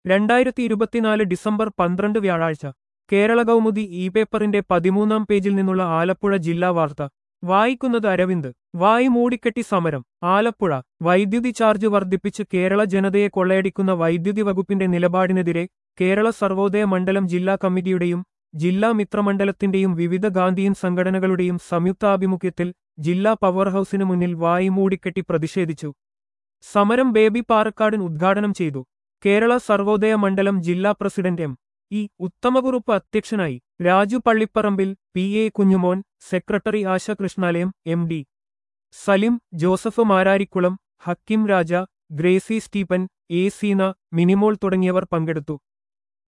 രണ്ടായിരത്തി ഇരുപത്തിനാല് ഡിസംബർ പന്ത്രണ്ട് വ്യാഴാഴ്ച കേരള കൗമുദി ഇ പേപ്പറിന്റെ പതിമൂന്നാം പേജിൽ നിന്നുള്ള ആലപ്പുഴ ജില്ലാ വാർത്ത വായിക്കുന്നത് അരവിന്ദ് വായി മൂടിക്കെട്ടി സമരം ആലപ്പുഴ വൈദ്യുതി ചാർജ് വർദ്ധിപ്പിച്ച് കേരള ജനതയെ കൊള്ളയടിക്കുന്ന വൈദ്യുതി വകുപ്പിന്റെ നിലപാടിനെതിരെ കേരള സർവോദയ മണ്ഡലം ജില്ലാ കമ്മിറ്റിയുടെയും ജില്ലാ മിത്രമണ്ഡലത്തിന്റെയും വിവിധ ഗാന്ധിയൻ സംഘടനകളുടെയും സംയുക്താഭിമുഖ്യത്തിൽ ജില്ലാ പവർ ഹൌസിനു മുന്നിൽ വായി മൂടിക്കെട്ടി പ്രതിഷേധിച്ചു സമരം ബേബി പാറക്കാടൻ ഉദ്ഘാടനം ചെയ്തു കേരള സർവോദയ മണ്ഡലം ജില്ലാ പ്രസിഡന്റ് എം ഇ ഉത്തമകുറുപ്പ് അധ്യക്ഷനായി Raju Pallipparambil P A Kunjumon secretary Asha Krishnalayam M D Salim Joseph Mararikulam Hakkim Raja Gracy Stephen A Seena Minimol തുടങ്ങിയവർ പങ്കെടുത്തു